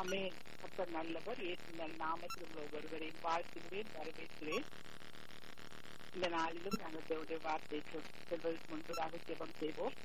ஆமே கர்த்தர் நல்லவர் இயேசு நல் நாமத்தில் உள்ள ஒருவரையும் வாழ்த்துகிறேன் வரவேற்கிறேன் இந்த நாளிலும் நாங்கள் தேவனுடைய வார்த்தை சொல்- சொல்வதற்கு முன்பதாக ஜெபம் செய்வோம்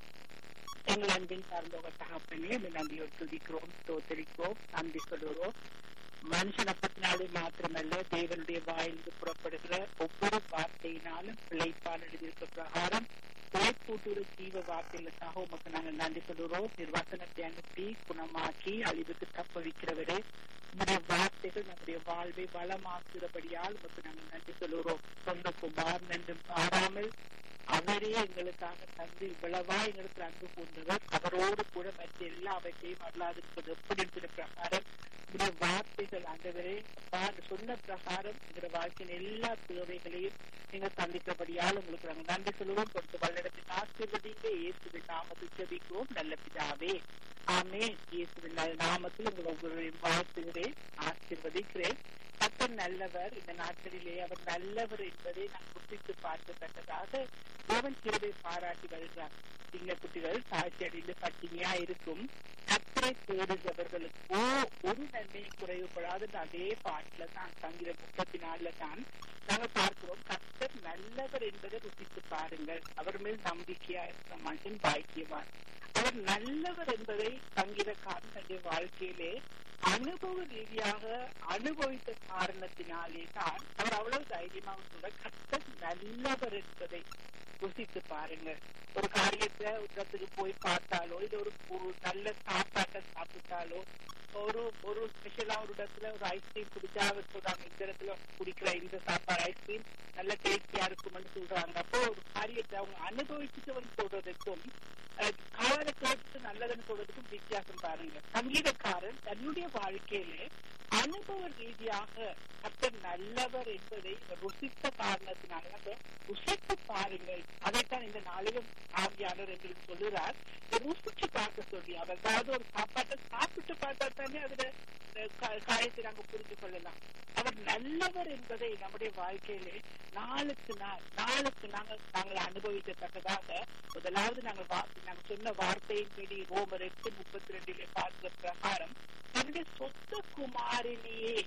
எங்கள் அன்பின் சார்ந்தவர் தகப்பனே இந்த நன்றியோடு துதிக்கிறோம் ஸ்தோத்தரிக்கிறோம் நன்றி சொல்லுகிறோம் மனுஷன் அப்பத்தினாலே மாத்திரமல்ல தேவனுடைய வாயிலிருந்து புறப்படுகிற ஒவ்வொரு வார்த்தையினாலும் பிழைப்பால் எழுதியிருக்க பிரகாரம் பிழைப்பூட்டுகிற ஜீவ வார்த்தைகளுக்காக உமக்கு நாங்கள் நன்றி சொல்லுகிறோம் நிர்வாசனத்தை அனுப்பி குணமாக்கி அழிவுக்கு தப்பளிக்கிறவரே உங்களுடைய வார்த்தைகள் நம்முடைய வாழ்வை வளமாக்குகிறபடியால் உமக்கு நாங்கள் நன்றி சொல்லுகிறோம் சொந்த குமார் நன்றும் பாராமல் அவரே எங்களுக்காக தந்து இவ்வளவா எங்களுக்கு அன்பு கூர்ந்தவர் அவரோடு கூட மற்ற எல்லாவற்றையும் அல்லாதிருப்பது எப்படி இருக்கிற பிரகாரம் உங்களுடைய வார்த்தைகள் ஆண்டவரே அப்பா சொன்ன பிரகாரம் எங்களுடைய வாழ்க்கையின் எல்லா தேவைகளையும் நீங்க சந்திக்கிறபடியால் உங்களுக்கு நாங்கள் நன்றி சொல்லுவோம் கொடுத்து வல்லிடத்தின் ஆசீர்வதிங்க இயேசுவின் நாமத்தில் ஜெபிக்கிறோம் நல்ல பிதாவே ஆமே இயேசுவின் நல்ல நாமத்தில் உங்கள் ஒவ்வொருவரையும் வாழ்த்துகிறேன் ஆசீர்வதிக்கிறேன் கர்த்தர் நல்லவர் இந்த நாட்களிலே அவர் நல்லவர் என்பதை நாம் குத்தித்து பார்க்கத்தக்கதாக தேவன் கிருபை பாராட்டி வருகிறார் சிங்க குட்டிகள் தாழ்ச்சி அடைந்து பட்டினியா இருக்கும் கத்தரை தேடுகிறவர்களுக்கோ ஒரு நன்மையும் குறைவுபடாத அதே பாட்டுல தான் சங்கீதம் முப்பத்தி நாலுல தான் நாங்க பார்க்கிறோம் கர்த்தர் நல்லவர் என்பதை ருசித்து பாருங்கள் அவர் மேல் நம்பிக்கையா இருக்கிற மனுஷன் பாக்கியவான் அவர் நல்லவர் என்பதை சங்கீதக்காரன் தன்னுடைய வாழ்க்கையிலே அனுபவ ரீதியாக அனுபவித்த காரணத்தினாலே தான் அவர் அவ்வளவு தைரியமாக சொல்ற கர்த்தர் நல்லவர் என்பதை ருசித்து பாருங்க ஒரு காரியத்தை ஒரு இடத்துக்கு போய் பார்த்தாலோ இல்ல ஒரு ஒரு நல்ல சாப்பாட்டை சாப்பிட்டாலோ ஒரு ஒரு ஸ்பெஷலா ஒரு இடத்துல ஒரு ஐஸ்கிரீம் குடிச்சா அவர் சொல்றாங்க இந்த இடத்துல குடிக்கிற இந்த சாப்பாடு ஐஸ்கிரீம் நல்ல டேஸ்டியா இருக்கும்னு சொல்றாங்க அப்போ ஒரு காரியத்தை அவங்க அனுபவிச்சுட்டு வந்து சொல்றதுக்கும் அஹ், காதலை கேட்டு நல்லதுன்னு சொல்றதுக்கும் வித்தியாசம் பாருங்க சங்கீதக்காரன் தன்னுடைய வாழ்க்கையிலே அனுபவ ரீதியாக கர்த்தர் நல்லவர் என்பதை இவர் ருசித்த காரணத்தினால அப்ப ருசித்து பாருங்கள் அதைத்தான் இந்த நாளிலும் ஆவியாளர் எங்களுக்கு சொல்லுறார் இதை ருசிச்சு பார்க்க சொல்லி அவர் அதாவது ஒரு சாப்பாட்டை சாப்பிட்டு பார்த்தா தானே அதுல அஹ், கா- காரியத்தை நாங்க புரிந்து கொள்ளலாம் அவர் நல்லவர் என்பதை நம்முடைய வாழ்க்கையிலே நாளுக்கு நாள் நாளுக்கு நாங்கள் நாங்கள் அனுபவிக்கத்தக்கதாக முதலாவது நாங்கள் வா- நாங்கள் சொன்ன வார்த்தையின்படி ரோமர் எட்டு முப்பத்தி ரெண்டிலே பார்க்கிற பிரகாரம் தன்னுடைய சொந்த குமாரிலேயே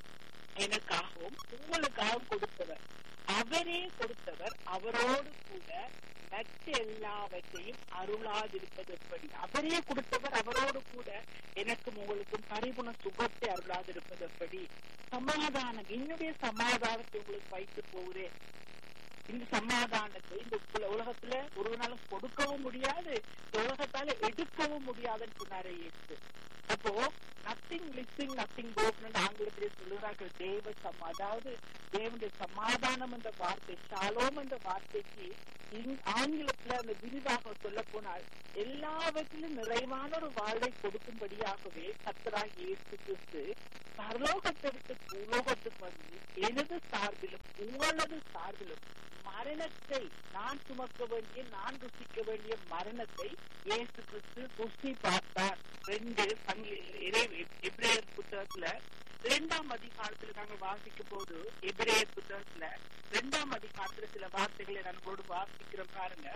எனக்காகவும் உங்களுக்காகவும் கொடுத்தவர் அவரே கொடுத்தவர் அவரோடு கூட மற்ற எல்லாவற்றையும் அருளாதிருப்பது எப்படி அவரே கொடுத்தவர் அவரோடு கூட எனக்கும் உங்களுக்கும் பரிபுண சுகத்தை அருளாதிருப்பது எப்படி சமாதானம் என்னுடைய சமாதானத்தை உங்களுக்கு வைத்து போகிறேன் இந்த சமாதானத்தை இந்த உல- உலகத்துல ஒரு நாளும் கொடுக்கவும் முடியாது இந்த உலகத்தால எடுக்கவும் முடியாதுன்னு சொன்னாரே இயேசு அப்போ நத்திங் மிஸ்ஸிங் நத்திங் broken ஆங்கிலத்திலே சொல்லுகிறார்கள் தேவ சம அதாவது தேவனுடைய சமாதானம் என்ற வார்த்தை சாலோம் என்ற வார்த்தைக்கு இங்- ஆங்கிலத்துல அந்த விரிவாக சொல்ல போனால் எல்லாவற்றிலும் நிறைவான ஒரு வாழ்வை கொடுக்கும்படியாகவே கத்தராக இயேசு கிறிஸ்து பரலோகத்தை விட்டு பூலோகத்துக்கு வந்து எனது சார்பிலும் உங்களது சார்பிலும் மரணத்தை நான் சுமக்க வேண்டிய நான் ருசிக்க வேண்டிய மரணத்தை இயேசு கிறிஸ்து ருசி பார்த்தார் ரெண்டு சங்கி- இறை- எபிரேயர் புத்தகத்துல இரண்டாம் அதிகாரத்துல நாங்க வாசிக்கும் போது எபிரேயர் புத்தகத்துல இரண்டாம் அதிகாரத்துல சில வார்த்தைகளை நான் உங்களோடு வாசிக்கிறோம் பாருங்க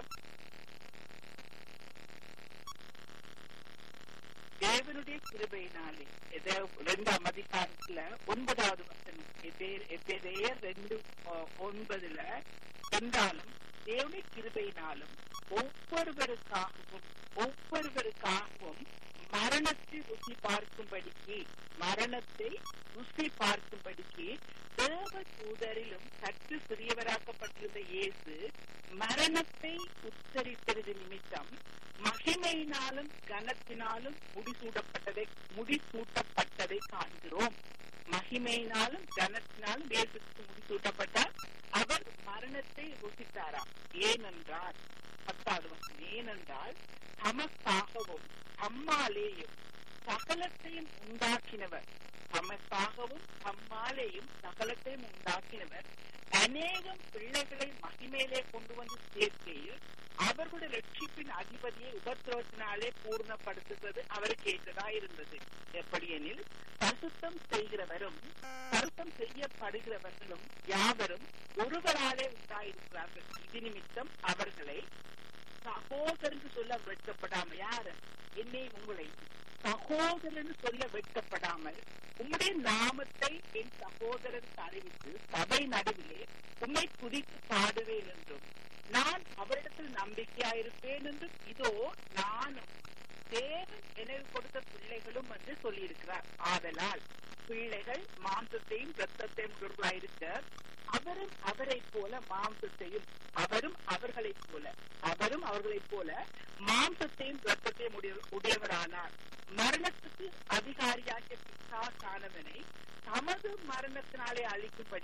தேவனுடைய கிருபையினாலே எதோ இரண்டாம் அதிகாரத்துல ஒன்பதாவது வசனம் எபே- எபேதேயர் ரெண்டு அஹ், ஒன்பதுல என்றாலும் தேவனுடைய கிருபையினாலும் ஒவ்வொருவருக்காகவும் ஒவ்வொருவருக்காகவும் மரணத்தை ருசி பார்க்கும்படிக்கு மரணத்தை ருசி பார்க்கும்படிக்கு தேவ தூதரிலும் சற்று சிறியவராக்கப்பட்டிருந்த இயேசு மரணத்தை உச்சரித்தது நிமித்தம் மகிமையினாலும் கனத்தினாலும் முடிசூடப்பட்டதை முடிசூட்டப்பட்டதை காண்கிறோம் மகிமையினாலும் கனத்தினாலும் இயேசுக்கு முடிசூட்டப்பட்டார் அவர் மரணத்தை ருசித்தாராம் ஏனென்றால் பத்தாவது வசனம் ஏனென்றால் தமக்காகவும் தம்மாலேயும் சகலத்தையும் உண்டாக்கினவர் தமக்காகவும் தம்மாலேயும் சகலத்தையும் உண்டாக்கினவர் அநேகம் பிள்ளைகளை மகிமையிலே கொண்டு வந்து சேர்க்கையில் அவர்களுடைய ரட்சிப்பின் அதிபதியை உபத்திரவத்தினாலே பூர்ணப்படுத்துவது அவருக்கு ஏற்றதா இருந்தது எப்படியெனில் பரிசுத்தம் செய்கிறவரும் பரிசுத்தம் செய்யப்படுகிறவர்களும் யாவரும் ஒருவராலே உண்டாயிருக்கிறார்கள் இது நிமித்தம் அவர்களை சகோதரன் சொல்ல வெட்கப்படாம யாரு என்னை உங்களை சகோதரன் சொல்ல வெட்கப்படாமல் உம்முடைய நாமத்தை என் சகோதரருக்கு அறிவித்து சபை நடுவிலே உம்மை குறித்து பாடுவேன் என்றும் நான் அவரிடத்தில் நம்பிக்கையாயிருப்பேன் என்றும் இதோ நானும் தேவன் எனக்கு கொடுத்த பிள்ளைகளும் என்று சொல்லியிருக்கிறார் ஆதலால் பிள்ளைகள் மாம்சத்தையும் ரத்தத்தையும் உடையவர்களாயிருக்க அவரும் அவரைப் போல மாம்சத்தையும் அவரும் அவர்களைப் போல அவரும் அவர்களைப் போல மாம்சத்தையும் ரத்தத்தையும் உடைய- உடையவரானார் மரணத்துக்கு அதிகாரியாகிய பிசாசானவனை தமது மரணத்தினாலே அழிக்கும்படி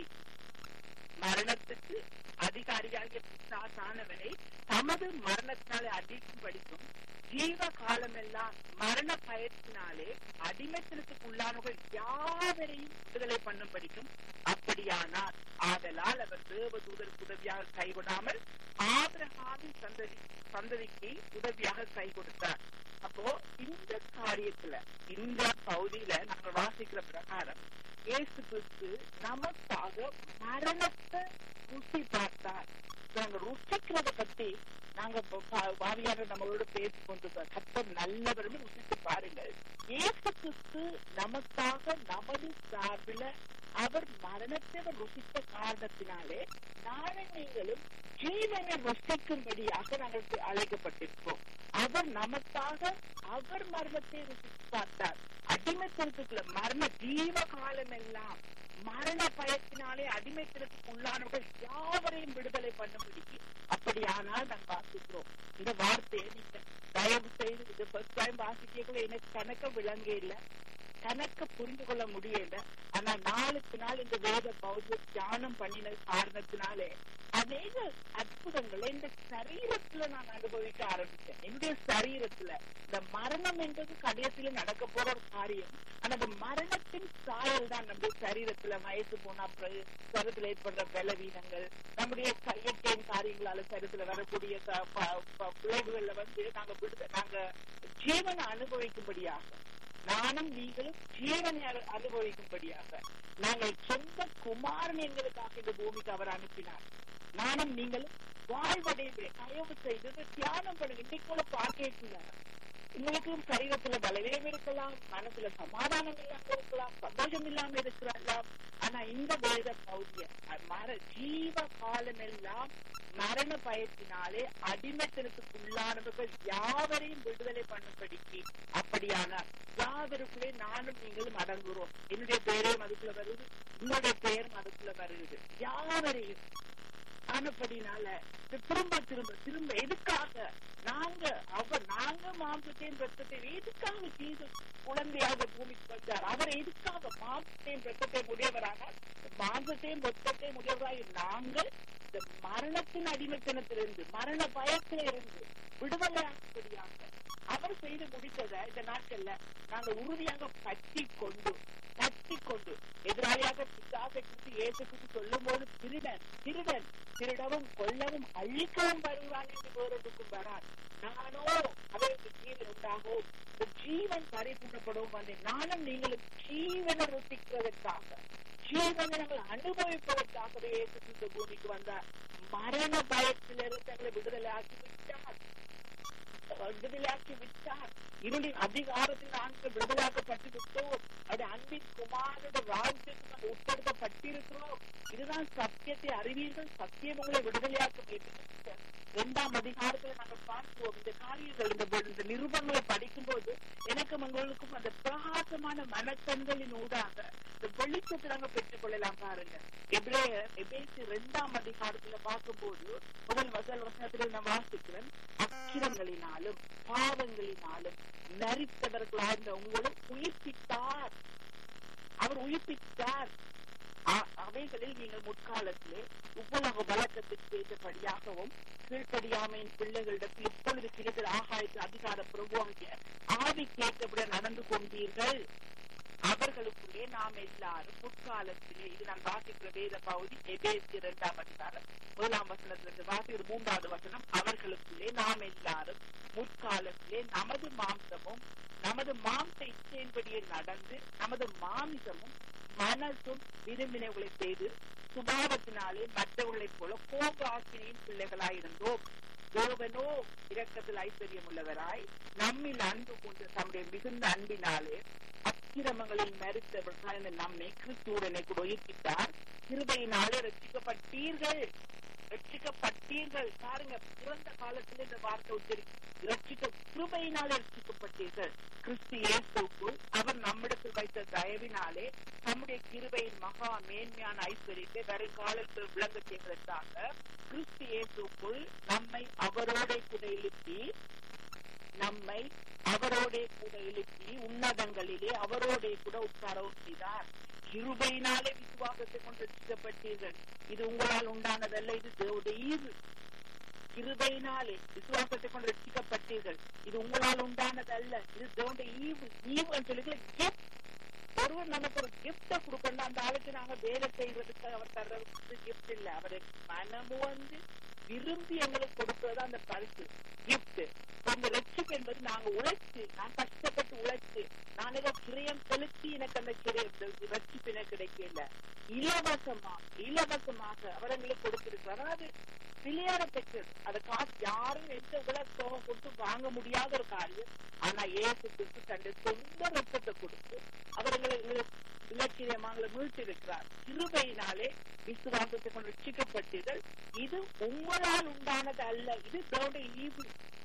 மரணத்துக்கு அதிகாரியாகிய பிசாசானவனை தமது மரணத்தினாலே அடிக்கும் படிக்கும் ஜீவ காலமெல்லாம் மரண பயத்தினாலே அடிமைத்தனத்துக்கு உள்ளானவர்கள் யாவரையும் விடுதலை பண்ணும் படிக்கும் அப்படியானார் ஆதலால் அவர் தேவதூதருக்கு உதவியாக கை கொடாமல் ஆபிரகாமின் சந்ததி சந்ததிக்கு உதவியாக கை கொடுத்தார் அப்போ இந்த காரியத்துல இந்த பகுதியில நாங்க வாசிக்கிற பிரகாரம் இயேசு கிறிஸ்து நமக்காக மரணத்தை ருசி பார்த்தார் நாங்க ருசிக்கிறத பத்தி நாங்க வாரியாக நம்மளோட பேசிக் கொண்டு கத்தர் நல்லவரும் ருசித்து பாருங்கள் இயேசு கிறிஸ்து நமக்காக நமது சார்பில அவர் மரணத்தை அவர் ருசித்த காரணத்தினாலே நானும் நீங்களும் ஜீவனை ருசிக்கும்படியாக நாங்கள் அழைக்கப்பட்டிருக்கோம் அவர் நமக்காக அவர் மரணத்தை ருசித்து பார்த்தார் அடிமைத்தனத்துக்குள்ள மரண ஜீவ காலம் எல்லாம் மரண பயத்தினாலே அடிமைத்தனத்துக்கு உள்ளானவர்கள் யாவரையும் விடுதலை பண்ண முடியும் அப்படியானால் நாங்கள் வாசிக்கிறோம் இந்த வார்த்தையை நீங்க தயவு செய்து இது ஃபர்ஸ்ட் டைம் வாசிக்கக்குள்ள எனக்கு கணக்க விளங்க இல்லை கணக்க புரிந்து கொள்ள முடியல ஆனா நாளுக்கு நாள் இந்த வேத பௌத்த தியானம் பண்ணின காரணத்தினாலே அநேக அற்புதங்களை இந்த சரீரத்துல நான் அனுபவிக்க ஆரம்பிச்சேன் என்னுடைய சரீரத்துல இந்த மரணம் என்பது கடைசியில நடக்க போற ஒரு காரியம் ஆனா அந்த மரணத்தின் சாயல் தான் நம்முடைய சரீரத்துல வயசு போனா பிறகு சரீரத்துல ஏற்படுற பலவீனங்கள் நம்முடைய இயற்கையின் காரியங்களால சரீரத்துல வரக்கூடிய விளைவுகள்ல வந்து நாங்க விடுத நாங்க ஜீவனை அனுபவிக்கும்படியாக நானும் நீங்களும் ஜீவனை அனுபவிக்கும்படியாக நாங்கள் சொந்த குமாரன் எங்களுக்காக இந்த பூமிக்கு அவர் அனுப்பினார் நானும் நீங்களும் வாழ்வடைவே தயவு செய்து தியானம் பண்ணுங்க இன்னைக்கு கூட பார்க்கல உங்களுக்கும் சரீரத்துல பலவீனம் இருக்கலாம் மனசுல சமாதானம் இல்லாம இருக்கலாம் சந்தோஷம் இல்லாம இருக்கலாம் ஆனா இந்த வேத பௌதிய மர ஜீவ காலம் எல்லாம் மரண பயத்தினாலே அடிமைத்தனத்துக்கு உள்ளானவர்கள் யாவரையும் விடுதலை பண்ணும்படிக்கு அப்படியானார் யாவருக்குள்ளே நானும் நீங்களும் அடங்குறோம் என்னுடைய பெயரையும் அதுக்குள்ள வருது உங்களுடைய பெயரும் அதுக்குள்ள வருது யாவரையும் ஆனப்படினால திரும்ப திரும்ப திரும்ப எதுக்காக நாங்க அவர் நாங்க மாம்சத்தையும் ரத்தத்தையும் எதுக்காக ஜீசு குழந்தையாக பூமிக்கு வந்தார் அவர் எதுக்காக மாம்சத்தையும் ரத்தத்தையும் உடையவராக மாம்சத்தையும் ரத்தத்தையும் உடையவராக நாங்கள் இந்த மரணத்தின் அடிமைத்தனத்திலிருந்து மரண பயத்தில இருந்து விடுதலையாகும்படியாக அவர் செய்து முடித்ததை இந்த நாட்கள்ல நாங்க உறுதியாக பற்றி கொண்டு பற்றி கொண்டு எதிராளியாக பிசாசை குறித்து இயேசு குறித்து சொல்லும் போது திருடன் திருடன் திருடவும் கொல்லவும் அழிக்கவும் வருவான் என்று வேறொன்றுக்கும் வரான் நானோ அவருக்கு ஜீவன் உண்டாகும் இந்த ஜீவன் பரிபூர்ணப்படவும் வந்தேன் நானும் நீங்களும் ஜீவனை ருசிக்கிறதற்காக ஜீவனை நாங்கள் அனுபவிப்பதற்காகவே இயேசு இந்த பூமிக்கு வந்தார் மரண பயத்திலிருந்து எங்களை விடுதலை ஆக்கி விட்டார் விடுதலையாக்கி விட்டார் இருளின் அதிகாரத்தில் நாங்கள் விடுதலாக்கப்பட்டு விட்டோம் அது அன்பின் குமாரோட ராஜ்யத்துக்கு நாங்கள் உட்படுத்தப்பட்டிருக்கிறோம் இதுதான் சத்தியத்தை அறிவீர்கள் சத்தியம் உங்களை விடுதலையாக்கும் இரண்டாம் அதிகாரத்துல நாங்கள் பார்க்கிறோம் இந்த காரியங்கள் இந்த இந்த நிருபங்களை படிக்கும் போது எனக்கும் உங்களுக்கும் அந்த பிரகாசமான மனக்கண்களின் ஊடாக இந்த வெளிச்சத்தை நாங்கள் பெற்றுக் கொள்ளலாம் பாருங்க எப்படியே எபேசி இரண்டாம் அதிகாரத்துல பார்க்கும்போது முதல் வசல் வசனத்துல நான் வாசிக்கிறேன் அக்கிரங்களினாலும் பாவங்களினாலும் நரித்தவர்களாக உங்களும் உயிர்ப்பித்தார் அவர் உயிர்ப்பித்தார் அவைகளில் நீங்கள் முற்காலத்திலே உப்புலக வழக்கத்துக்கு ஏற்றபடியாகவும் கீழ்ப்படியாமையின் பிள்ளைகளிடத்தில் இப்பொழுது கிடைக்கிற ஆகாயத்து அதிகார பிரபுவாகிய ஆவிக்கு ஏற்றபடி நடந்து கொண்டீர்கள் அவர்களுக்குள்ளே நாம் எல்லாரும் முற்காலத்திலே இது நான் வாசிக்கிற வேத பகுதி எபேசி இரண்டாம் அதிகாரம் முதலாம் வசனத்திலிருந்து வாசிக்கிற மூன்றாவது வசனம் அவர்களுக்குள்ளே நாம் எல்லாரும் முற்காலத்திலே நமது மாம்சமும் நமது மாம்ச இச்சையின்படியே நடந்து நமது மாமிசமும் மனசும் விரும்பினவர்களை செய்து சுபாவத்தினாலே மற்றவர்களைப் போல கோப ஆசிரியின் பிள்ளைகளாயிருந்தோம் தேவனோ இரக்கத்தில் ஐஸ்வர்யம் உள்ளவராய் நம்மில் அன்பு கொண்டு தம்முடைய மிகுந்த அன்பினாலே அக்கிரமங்களில் மறுத்தவர்களான நம்மை கிறிஸ்துவுடனே கூட உயிர்ப்பித்தார் கிருபையினாலே ரட்சிக்கப்பட்டீர்கள் ரட்சிக்கப்பட்டீர்கள் பாருங்க பிறந்த காலத்துல இந்த வார்த்தை உச்சரி ரட்சிக்க கிருபையினாலே ரட்சிக்கப்பட்டீர்கள் கிறிஸ்து இயேசுக்குள் அவர் நம்மிடத்தில் வைத்த தயவினாலே நம்முடைய கிருபையின் மகா மேன்மையான ஐஸ்வர்யத்தை வருங்காலத்தில் விளங்க செய்வதற்காக கிறிஸ்து இயேசுக்குள் நம்மை அவரோட கூட எழுப்பி நம்மை அவரோட கூட எழுப்பி உன்னதங்களிலே அவரோட கூட உட்காரவும் செய்தார் கிருபையினாலே விசுவாசத்தை கொண்டு ரசிக்கப்பட்டீர்கள் இது உங்களால் உண்டானதல்ல இது தேவடைய ஈவு கிருபையினாலே விசுவாசத்தை கொண்டு ரசிக்கப்பட்டீர்கள் இது உங்களால் உண்டானதல்ல இது தேவடைய ஈவு ஈவு சொல்லி கிஃப்ட் ஒருவர் நமக்கு ஒரு கிஃப்ட கொடுக்கணும் அந்த ஆளுக்கு நாங்க வேலை செய்யறதுக்கு அவர் தர்றது கிஃப்ட் இல்ல அவரை மனமு வந்து விரும்பி எங்களுக்கு கொடுப்பது அந்த பரிசு கிஃப்ட் அந்த ரட்சிப்பு என்பது நாங்க உழைச்சு நான் கஷ்டப்பட்டு உழைச்சு நான் ஏதோ கிரயம் செலுத்தி எனக்கு அந்த கிரயம் ரட்சிப்பு எனக்கு கிடைக்கல இலவசமா இலவசமாக அவர் எங்களுக்கு கொடுத்திருக்கிறார் அதாவது விளையாட பெற்றது அதை காசு யாரும் எந்த உலகத்தோக கொடுத்து வாங்க முடியாத ஒரு காரியம் ஆனா ஏசு கிறிஸ்து தன்னுடைய சொந்த ரத்தத்தை கொடுத்து அவர் எங்களை இலக்கியமாங்களை மீட்டிருக்கிறார் கிருபையினாலே விசுவாசத்தை கொண்டு ரட்சிக்கப்பட்டீர்கள் இது உங்களால் உண்டானது அல்ல இது தேவனுடைய ஈவு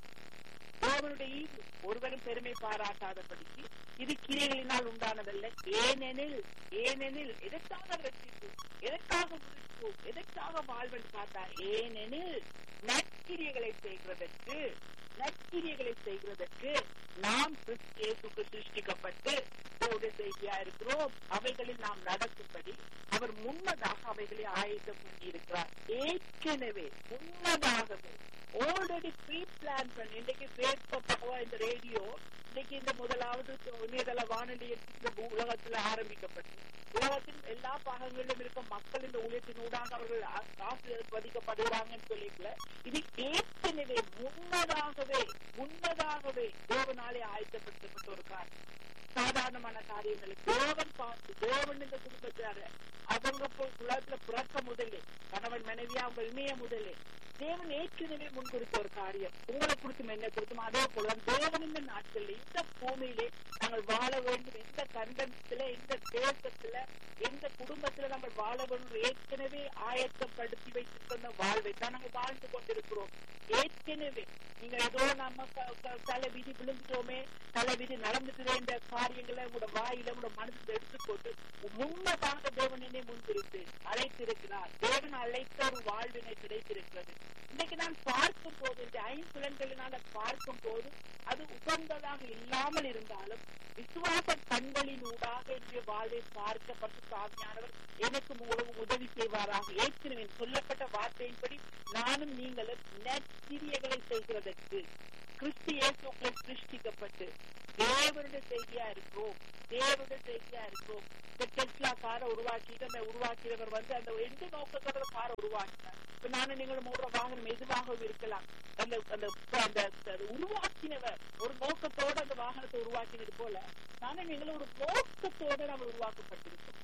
தேவனுடைய ஈவு ஒருவரும் பெருமை பாராட்டாதபடிக்கு இது கிரைகளினால் உண்டானதல்ல ஏனெனில் ஏனெனில் எதற்காக ரட்சிப்பு எதற்காக முடிப்பு எதற்காக வாழ்வென்று பார்த்தா ஏனெனில் நற்கிரியைகளை செய்கிறதற்கு நற்கிரியைகளை செய்கிறதற்கு நாம் இயேசுக்கு சிருஷ்டிக்கப்பட்டு தேவடைய செய்தியா இருக்கிறோம் அவைகளில் நாம் நடக்கும்படி அவர் முன்னதாக அவைகளை ஆயத்தம் பண்ணியிருக்கிறார் ஏற்கனவே முன்னதாகவே ஆல்ரெடி ப்ரீ பிளான் பண்ணி இன்னைக்கு பேப்பா இந்த ரேடியோ இன்னைக்கு இந்த முதலாவது இணையதள வானொலி இந்த உலகத்துல ஆரம்பிக்கப்பட்டு உலகத்தின் எல்லா பாகங்களிலும் இருக்க மக்கள் இந்த ஊழியத்தின் ஊடாக அவர்கள் ஆசிர்வதிக்கப்படுகிறாங்கன்னு சொல்லிக்கல இது ஏற்கனவே முன்னதாகவே முன்னதாகவே தேவனாலே ஆயத்தப்படுத்தப்பட்ட ஒரு காரியம் சாதாரணமான காரியங்களுக்கு தேவன் பார்த்து தேவன் இந்த குடும்பத்தார அவங்க உலகத்துல பிறக்க முதலே கணவன் மனைவியா அவங்க இணைய முதலே தேவன் ஏற்கனவே முன்குறித்த ஒரு காரியம் உங்களை குறித்தும் என்ன குறித்தும் அதே போல தேவன் இந்த நாட்கள்ல இந்த பூமியிலே நாங்கள் வாழ வேண்டும் எந்த கண்டத்துல எந்த தேசத்துல எந்த குடும்பத்துல நாங்கள் வாழ வேண்டும் ஏற்கனவே ஆயத்தப்படுத்தி வைத்திருக்கிற வாழ்வை தான் நாங்கள் வாழ்ந்து கொண்டிருக்கிறோம் ஏற்கனவே நீங்க ஏதோ நம்ம தலை விதி விழுந்துட்டோமே தலை விதி நடந்துட்டு இந்த காரியங்களை உங்களோட வாயில உங்களோட மனசுல எடுத்துக்கொண்டு முன்னதாக தேவனே முன்பிருந்து அழைத்திருக்கிறார் தேவன் அழைத்த ஒரு வாழ்வினை கிடைத்திருக்கிறது இன்னைக்கு நான் பார்க்கும் போது இந்த ஐம்புலன்களினால பார்க்கும் போது அது உகந்ததாக இல்லாமல் இருந்தாலும் விசுவாச கண்களின் ஊடாக என்னுடைய வாழ்வை பார்க்கப்பட்டு சாமியானவர் எனக்கு மூலம் உதவி செய்வாராக ஏற்கனவே சொல்லப்பட்ட வார்த்தையின்படி நானும் நீங்களும் நற்கிரியைகளை செய்கிறதற்கு கிறிஸ்து இயேசுக்களை சிருஷ்டிக்கப்பட்டு தேவனுடைய செய்தியா இருக்கிறோம் தேவனுடைய செய்தியா இருக்கிறோம் இந்த டெஸ்லா காரை உருவாக்கிட்டு அந்த உருவாக்கியவர் வந்து அந்த எந்த நோக்கத்தோட காரை உருவாக்கினார் இப்ப நானும் நீங்களும் ஓடுற வாகனம் எதுவாகவும் இருக்கலாம் அந்த அந்த அந்த உருவாக்கினவர் ஒரு நோக்கத்தோட அந்த வாகனத்தை உருவாக்கினது போல நானும் நீங்களும் ஒரு நோக்கத்தோட நம்ம உருவாக்கப்பட்டிருக்கோம்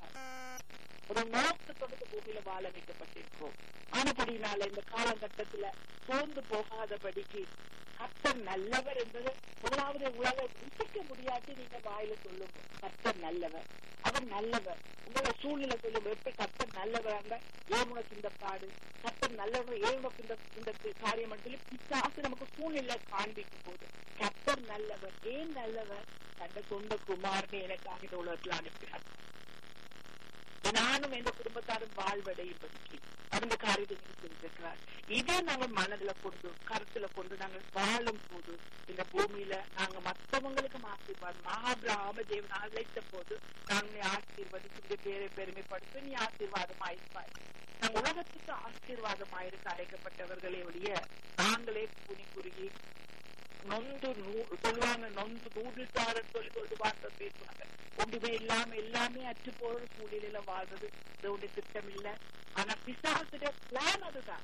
ஒரு நோக்கத்தோட இந்த பூமியில வாழ வைக்கப்பட்டிருக்கிறோம் ஆனபடினால இந்த காலகட்டத்துல சோர்ந்து போகாதபடிக்கு கர்த்தர் நல்லவர் என்பது முதலாவது உலக ருசிக்க முடியாது நீங்க வாயில சொல்லுங்க கர்த்தர் நல்லவர் அவர் நல்லவர் உங்களோட சூழ்நிலை சொல்லுங்க எப்படி கர்த்தர் நல்லவர் ஏன் உனக்கு இந்த பாடு கர்த்தர் நல்லவர் ஏன் உனக்கு இந்த இந்த காரியம் சொல்லி பிசாசு நமக்கு சூழ்நிலை காண்பிக்கும் போது கர்த்தர் நல்லவர் ஏன் நல்லவர் தந்த சொந்த குமாரனை எனக்காக இந்த உலகத்தில் அனுப்பினார் நானும் எந்த குடும்பத்தாரும் வாழ்வடையும்படிக்கு அந்த காரியத்தை செஞ்சிருக்கிறார் இதை நாங்கள் மனதுல கொண்டு கருத்துல கொண்டு நாங்கள் வாழும் போது இந்த பூமியில நாங்க மற்றவங்களுக்கும் ஆசீர்வாதம் மகாபிராம தேவன் அழைத்த போது நாங்கள் ஆசீர்வதிச்சு பேரை பெருமைப்படுத்த நீ ஆசீர்வாதம் ஆயிருப்பாய் நாங்க உலகத்துக்கு ஆசீர்வாதமாயிருக்க அழைக்கப்பட்டவர்களே ஒழிய நாங்களே புனி குறுகி நொந்து சொல்லுவாங்க நொந்து நூடுல்தாரன் சொல்லி சொல்லிட்டு வார்த்தை பேசுவாங்க ஒன்றுமே இல்லாம எல்லாமே அற்று போற சூழ்நிலையில வாழ்றது இதோட திட்டம் இல்ல ஆனா பிசாசுட பிளான் அதுதான்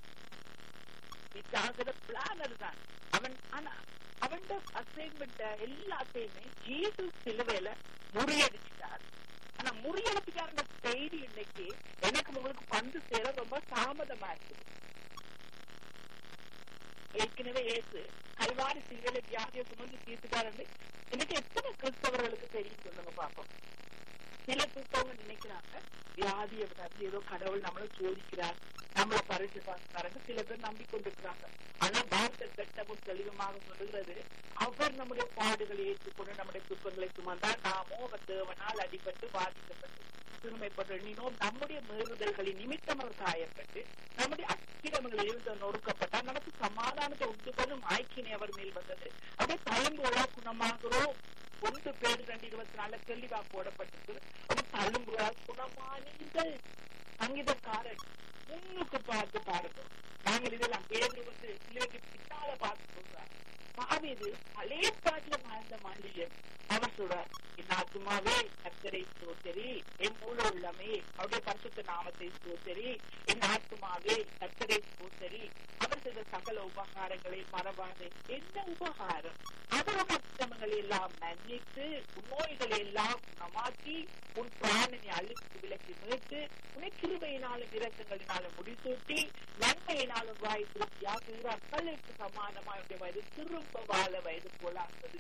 பிசாசுட பிளான் அதுதான் அவன் ஆனா அவன் அசைன்மெண்ட் எல்லாத்தையுமே ஜீசு சிலுவையில முறியடிச்சிட்டார் ஆனா முறியடிச்சிட்டாருன்ற செய்தி இன்னைக்கு எனக்கு உங்களுக்கு பந்து சேர ரொம்ப தாமதமா இருக்குது ஏற்கனவே ஏசு கல்வாரி சிலையில வியாதியை சுமந்து தீர்த்துட்டாரு இன்னைக்கு எத்தனை கிறிஸ்தவர்களுக்கு தெரியும் சொல்லுங்க பாப்போம் சில கிறிஸ்தவங்க நினைக்கிறாங்க வியாதியை விடாது ஏதோ கடவுள் நம்மளை சோதிக்கிறார் நம்மளை பரிசு பார்க்கிறாங்க சில பேர் நம்பிக்கொண்டிருக்கிறாங்க ஆனா வார்த்தை கட்டமும் தெளிவமாக சொல்லுகிறது அவர் நம்முடைய பாடுகளை ஏற்றுக்கொண்டு நம்முடைய துக்கங்களை சுமந்தார் நாமோ அவர் தேவனால் அடிபட்டு பாதிக்கப்பட்டு சிறுமைப்பட்டு நீனோ நம்முடைய மீறுதல்களின் நிமித்தம் அவர் காயப்பட்டு நம்முடைய அக்கிரமங்களில் இருந்து நொறுக்கப்பட்டார் நமக்கு சமாதானத்தை உண்டு பண்ணும் ஆய்க்கினை அவர் மேல் வந்தது அப்படியே தயம்புகளா குணமாகிறோம் ஒன்று பேர் ரெண்டு இருபத்தி நாலு தெளிவா போடப்பட்டிருக்கு அப்படி தழும்புகளா குணமானீர்கள் சங்கீதக்காரன் முன்னுக்கு பார்த்து பாருங்க நாங்கள் இதெல்லாம் பேர் வந்து பிள்ளைக்கு பின்னால பார்த்து சொல்றார் பாவிது பழைய பாட்டுல வாழ்ந்த மனுஷன் அவர் சொல்றார் என் ஆத்மாவே கர்த்தரை ஸ்தோத்தரி என் மூல உள்ளமே அவருடைய பரிசுத்த நாமத்தை ஸ்தோத்தரி என் ஆத்மாவே கர்த்தரை ஸ்தோத்தரி அவர் செய்த சகல உபகாரங்களை மறவாதே என்ன உபகாரம் அவர் அக்கிரமங்களை எல்லாம் மன்னித்து உன் நோய்களை எல்லாம் குணமாக்கி உன் பிராணனை அழுத்து விலக்கி மீட்டு உன்னை கிருபையினாலும் இரக்கங்களினாலும் முடிசூட்டி நன்மையினாலும் வாய் திருப்தியாக அக்களுக்கு சமானமாக வயது திரும்ப வாழ வயது போலாகிறது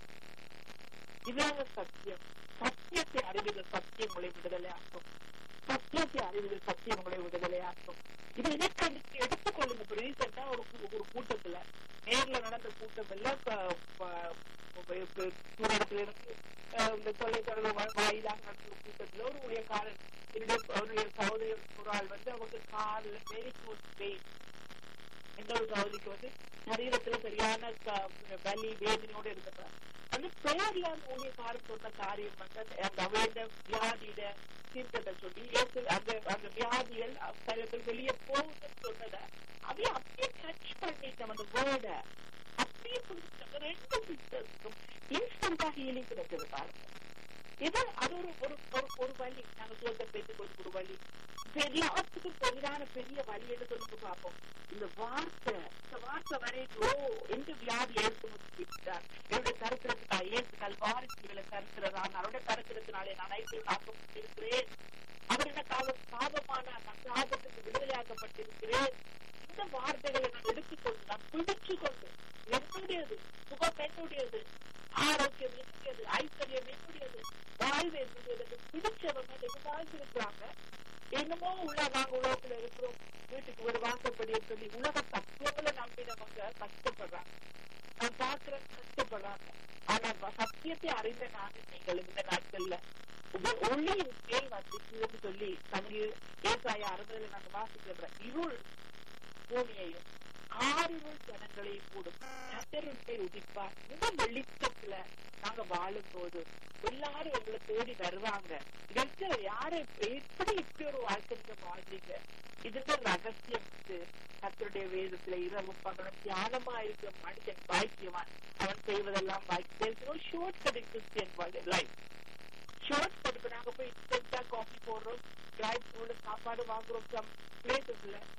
இதான சத்தியம் சத்தியத்தை அறிவது சத்தியம் உங்களை விடுதலை ஆக்கும் சத்தியத்தை அறிவது சத்தியம் உங்களை விடுதலை ஆக்கும் இது எனக்கு எடுத்துக்கொள்ளுங்க இப்ப ரீசெண்டா ஒரு ஒரு கூட்டத்துல நேர்ல நடந்த கூட்டம் எல்லாம் இடத்துல இருந்து இந்த தொலைத்தொடர்பு வாயிலாக நடந்த கூட்டத்துல ஒரு ஊழியக்காரன் என்னுடைய சகோதரி ஒரு ஆள் வந்து அவங்க காலில் வெரிகோஸ் பெயின் எந்த ஒரு சகோதரிக்கு வந்து சரீரத்துல சரியான வலி வேதனையோட இருக்கிறார் அந்த பெயர்ல அந்த ஊழியக்காரன் சொன்ன காரியம் வந்து அந்த அவையோட வியாதியிட தீர்க்கத்தை சொல்லி அந்த அந்த வியாதிகள் சில வெளியே போகுதுன்னு சொன்னத அப்படியே அப்படியே டச் பண்ணிட்டோம் அந்த வேர்ட அப்படியே புரிஞ்சுட்டோம் ரெண்டு சிஸ்டர்ஸுக்கும் இன்ஸ்டன்டா ஹீலிங் கிடைச்சது பாருங்க இது அது ஒரு ஒரு ஒரு வழி நாங்க சொல்ற பேச்சு ஒரு வழி எல்லாத்துக்கும் பெரிதான பெரிய வழி என்று சொல்லிட்டு பார்ப்போம் இந்த வார்த்தை இந்த வார்த்தை வரைக்கும் ஓ எந்த வியாதி ஏற்று விட்டார் என்னுடைய கருத்திரத்துக்கா ஏற்று கல்வாரி சிலையில கருத்துறதான் அவருடைய கருத்திரத்தினாலே நான் ஐக்கியம் காக்கப்பட்டிருக்கிறேன் அவர் எனக்காக சாபமான நான் சாபத்துக்கு விடுதலையாக்கப்பட்டிருக்கிறேன் இந்த வார்த்தைகளை நான் எடுத்துக்கொண்டு நான் பிடிச்சு கொண்டு என்னுடையது சுகம் என்னுடையது ஆரோக்கியம் என்னுடையது ஐஸ்வர்யம் என்னுடையது வாழ்வு என்னுடையது பிடிச்சவங்க எனக்கு வாழ்ந்திருக்கிறாங்க என்னமோ உள்ள நாங்க உலகத்துல இருக்கிறோம் வீட்டுக்கு ஒரு வாசப்படியை சொல்லி உலக தத்துவங்களை நம்பினவங்க கஷ்டப்படுறாங்க நான் பாக்குறேன் கஷ்டப்படுறாங்க ஆனா சத்தியத்தை அறிந்த நாங்க நீங்கள் இந்த நாட்கள்ல ஒளியின் மேல் வந்துச்சுன்னு சொல்லி தங்கி ஏசாய அறுபதுல நாங்க வாசிக்கிற இருள் பூமியையும் ஆறுகள் ஜனங்களையும் கூடும் கத்தருண்டை உதிப்பார் இந்த வெளிச்சத்துல நாங்க வாழும் போது எல்லாரும் எங்களை தேடி வருவாங்க இதற்கு யாரை எப்படி இப்படி ஒரு வாழ்க்கை நீங்க வாழ்றீங்க இதுக்கு ரகசியம் கத்தருடைய வேதத்துல இரவு பகலும் தியானமா இருக்க மனுஷன் பாக்கியவான் அவன் செய்வதெல்லாம் பாக்கியம் short cut Christian life short cut நாங்க போய் இன்ஸ்டன்டா காஃபி போடுறோம் டிரைவ் சாப்பாடு வாங்குறோம் பிளேசஸ்ல